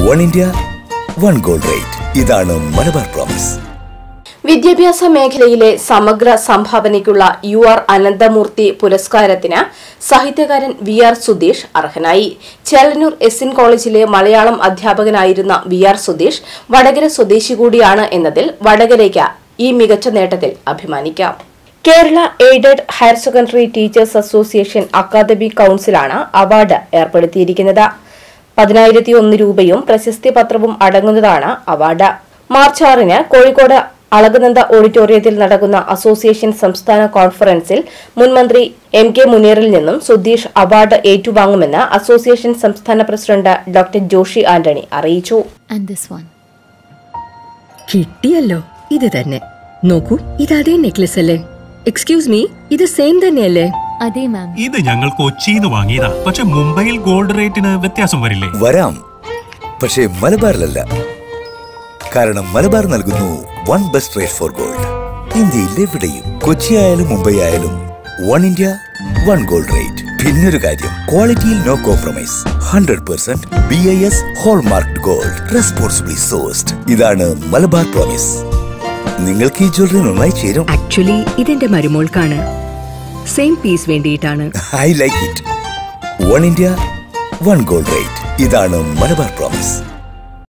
One India one gold rate ഇതാണ് Malabar promise വിദ്യാഭ്യാസ മേഖലയിലെ സമഗ്ര സംഭാവനയ്ക്കുള്ള യു ആർ അനന്തമൂർത്തി പുരസ്കാരത്തിന് സാഹിത്യകാരൻ വി ആർ സുധീഷ് അർഹനായി ചേളന്നൂർ എസ് എൻ കോളേജിലെ മലയാളം അധ്യാപകനായിരുന്ന വി ആർ സുധീഷ് വടകര സ്വദേശി കൂടിയാണ് എന്നതിൽ വടകരയ്ക്ക് ഈ മികച്ച നേട്ടത്തിൽ അഭിമാനിക്കാം Kerala aided higher secondary teachers association academy കൌൺസിലാണ് അവാർഡ് ഏർപ്പെടുത്തിയിരിക്കുന്നത് പതിനായിരത്തി ഒന്ന് രൂപയും പ്രശസ്തി പത്രവും അടങ്ങുന്നതാണ് അവാർഡ് മാർച്ച് ആറിന് കോഴിക്കോട് അളകനന്ദ ഓഡിറ്റോറിയത്തിൽ നടക്കുന്ന അസോസിയേഷൻ സംസ്ഥാന കോൺഫറൻസിൽ മുൻമന്ത്രി എം കെ മുനീറിൽ നിന്നും സുധീഷ് അവാർഡ് ഏറ്റുവാങ്ങുമെന്ന് അസോസിയേഷൻ സംസ്ഥാന പ്രസിഡന്റ് ഡോക്ടർ ജോഷി ആന്റണി അറിയിച്ചു and this one. കിട്ടിയല്ലോ ഇത് തന്നെ നോക്കൂ ഇത് അതേ നെക്ലസ് അല്ലേ എക്സ്ക്യൂസ് മീ ഇത് സെയിം തന്നെയല്ലേ അതെ മാം ഇത് ഞങ്ങൾ കൊച്ചിന്ന് വാങ്ങിയതാ പക്ഷെ മുംബൈയിൽ ഗോൾഡ് റേറ്റിന് വ്യത്യാസം വരില്ലേ വരാം പക്ഷേ മലബാറിലല്ല കാരണം മലബാർ നൽകുന്നു one best rate for gold ഇന്ത്യയിൽ എവിടെയും കൊച്ചി ആയാലും മുംബൈ ആയാലും one India one gold rate പിന്നൊരു കാര്യം ക്വാളിറ്റിയിൽ no compromise hundred percent B I S hallmark gold responsibly sourced ഇതാണ് മലബാർ പ്രോമിസ് നിങ്ങൾക്ക് ഈ ജ്വല്ലറി നന്നായി ചേരും ആക്ച്വലി ഇതെന്റെ മരുമോൾക്കാണ് സെയിം പീസ് വേണ്ടിയിട്ടാണ് I like it one India one gold rate ഇതാണ് മലബാർ പ്രോമിസ്